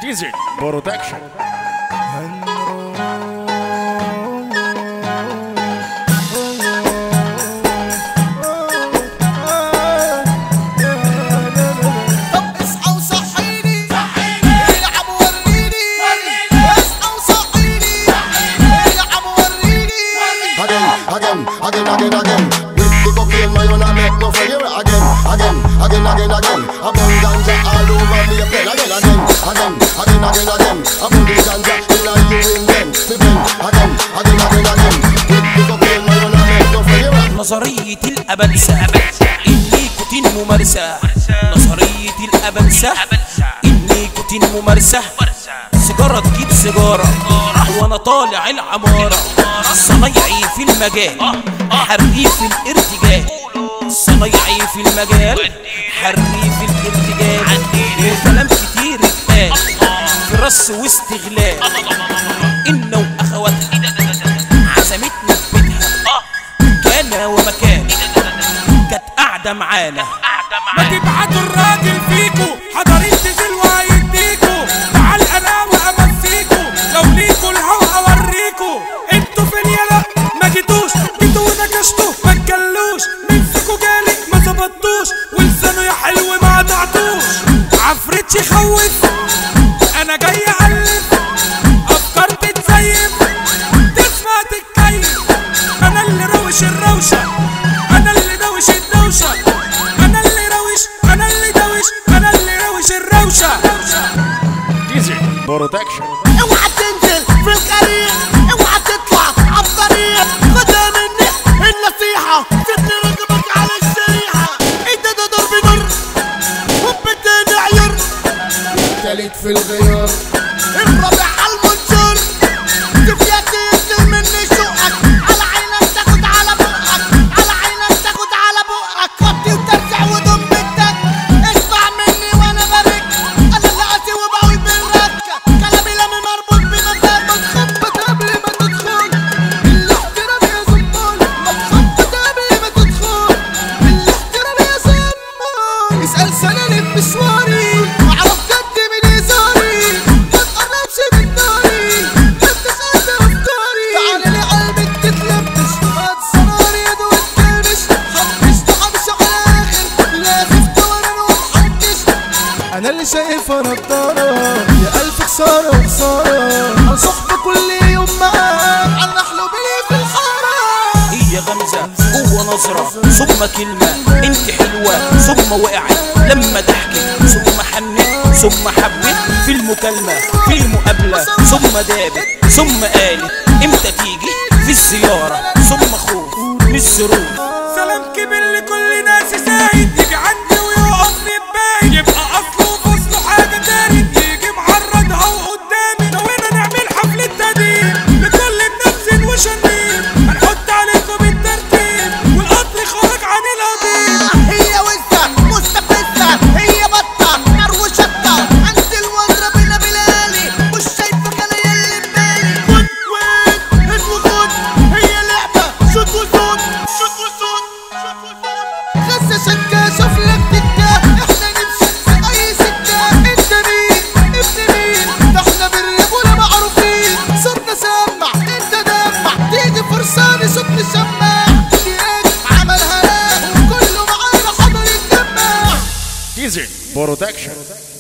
ديزل برودكشن طب اصحى وصحيني العب وريني اصحى وصحيني العب وريني again, again, again, again, again. With the cocaine, my own, I make no failure. Again, again, again, again, again. I burn ganja all over me again, again, again, again, again, again, again. I burn the ganja in a you in them. Me bend again, again, again, again. With the cocaine, my own, I make no failure. نظرية الأبلسة النيكوتين ممارسة نظرية الأبلسة النيكوتين ممارسة سيجارة تجيب سيجارة وأنا طالع العمارة صنايعي في المجال حريف الارتجال صنايعي في المجال حريف الارتجال وكلام كتير اتقال في رص واستغلال إن وأخواتها عزمتنا في بيتها كان ومكان كانت قاعدة معانا ما تبعتوا الراجل فيكو حضرين تنزل وهيديكو تعال انا وامسيكو لو ليكو الهوا اوريكو انتوا فين يلا ما جيتوش جيتوا ونكشتوا ما تجلوش منسكوا جالي ما ظبطوش ولسانه يا حلو ما قطعتوش عفريت يخوف انا جاي الف افكار تتزيف تسمع تتكيف انا اللي روش الروشه انا اللي دوش الدوشه انا اللي روش انا اللي دوش انا اللي روش الروشه ديزل برودكشن اوعى تنزل في الطريق اوعى تطلع على الطريق خدها مني النصيحة سيبني رقبك على الشريحة انت ده ضرب نار وبالتاني عير تالت في الغيار. الرابع على المنشور كفياتي ينزل مني شوقك على عينك تاخد على بقك على عينك تاخد على بقك خطي وترجع ودم بنتك اسمع مني وانا برك انا اللي قاسي وبقول بالركة كلامي لما مربوط بمزاج ما تخبط قبل ما تدخل الاحترام يا زمان ما تخبط قبل ما تدخل الاحترام يا زمان اسأل سنة بمشواري واعرف جد من هزاري ما تقربش من ناري ما تسأل افكاري تعالى لي قلبك تتلبش ما تصناري يا دو تكلبش حبش تحبش على الاخر لازم تورن ومحدش انا اللي شايفها نضارة يا الف خسارة وخسارة انا صحبة كل يوم معاك انا احلو بلي في الحارة هي غمزة جوه نظرة ثم كلمة انت حلوة ثم وقعت لما ضحكت ثم حنت ثم حبت في المكالمة في المقابلة ثم دابت ثم قالت امتى تيجي في الزيارة ثم خوف مش سرور سلام كبير لكل ناس سايد يجي عندي ويقف يتباين يبقى اصله وفصله حاجه تاني يجي معرضها وقدامي نوينا نعمل حفله تقديم لكل منفسن وشنيم هنحط عليكم الترتيب والقطر خرج عن القضيب هي وزة مستفزة هي بطة نار وشطة انزل واضرب هنا بلالي مش شايفك انا يلي ببالي خد وين هات وخد هي لعبة شوت وصوت شوت وصوت شوت وصوت غزة شكة شوف لك تكة احنا نمشي في اي سكة انت مين ابن مين ده احنا بالرجولة معروفين صوتنا سمع انت دمع تيجي فرصاني صوت مسمع ديك عملها لا كله معانا حضر يتجمع ديزل برودكشن